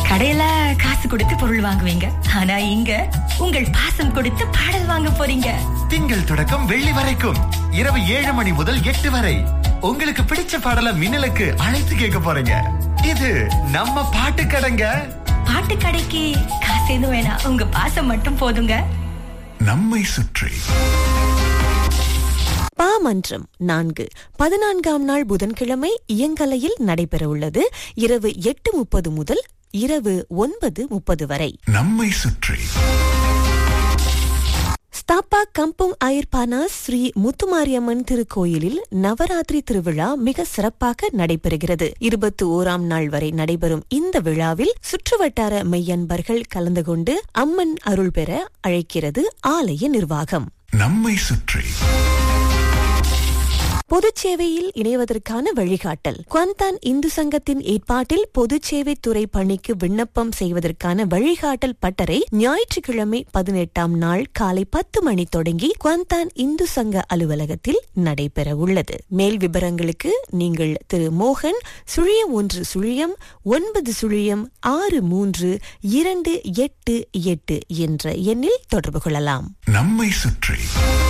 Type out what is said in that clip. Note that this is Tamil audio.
கடையில காசு கொடுத்து பொருள் வாங்குவீங்க ஆனா இங்க உங்கள் பாசம் கொடுத்து பாடல் வாங்க போறீங்க திங்கள் தொடக்கம் வெள்ளி வரைக்கும் இரவு ஏழு மணி முதல் எட்டு வரை உங்களுக்கு பிடிச்ச பாடல மின்னலுக்கு அழைத்து கேட்க போறீங்க இது நம்ம பாட்டு கடைங்க பாட்டு கடைக்கு காசு எதுவும் வேணாம் உங்க பாசம் மட்டும் போதுங்க நம்மை சுற்றி பாமன்றம் நான்கு பதினான்காம் நாள் புதன்கிழமை இயங்கலையில் நடைபெறவுள்ளது இரவு எட்டு முப்பது முதல் இரவு ஒன்பது முப்பது வரை நம்மை சுற்றி ஸ்தாப்பா கம்புங் அயர்பானா ஸ்ரீ முத்துமாரியம்மன் திருக்கோயிலில் நவராத்திரி திருவிழா மிக சிறப்பாக நடைபெறுகிறது இருபத்தி ஓராம் நாள் வரை நடைபெறும் இந்த விழாவில் சுற்றுவட்டார மெய்யன்பர்கள் கலந்து கொண்டு அம்மன் அருள் பெற அழைக்கிறது ஆலய நிர்வாகம் நம்மை சுற்றி பொதுச் சேவையில் இணைவதற்கான வழிகாட்டல் குவாந்தான் இந்து சங்கத்தின் ஏற்பாட்டில் பொதுச் சேவை துறை பணிக்கு விண்ணப்பம் செய்வதற்கான வழிகாட்டல் பட்டறை ஞாயிற்றுக்கிழமை பதினெட்டாம் நாள் காலை பத்து மணி தொடங்கி குவாந்தான் இந்து சங்க அலுவலகத்தில் நடைபெற உள்ளது மேல் விவரங்களுக்கு நீங்கள் திரு மோகன் சுழியம் ஒன்று சுழியம் ஒன்பது சுழியம் ஆறு மூன்று இரண்டு எட்டு எட்டு என்ற எண்ணில் தொடர்பு கொள்ளலாம் நம்மை சுற்றி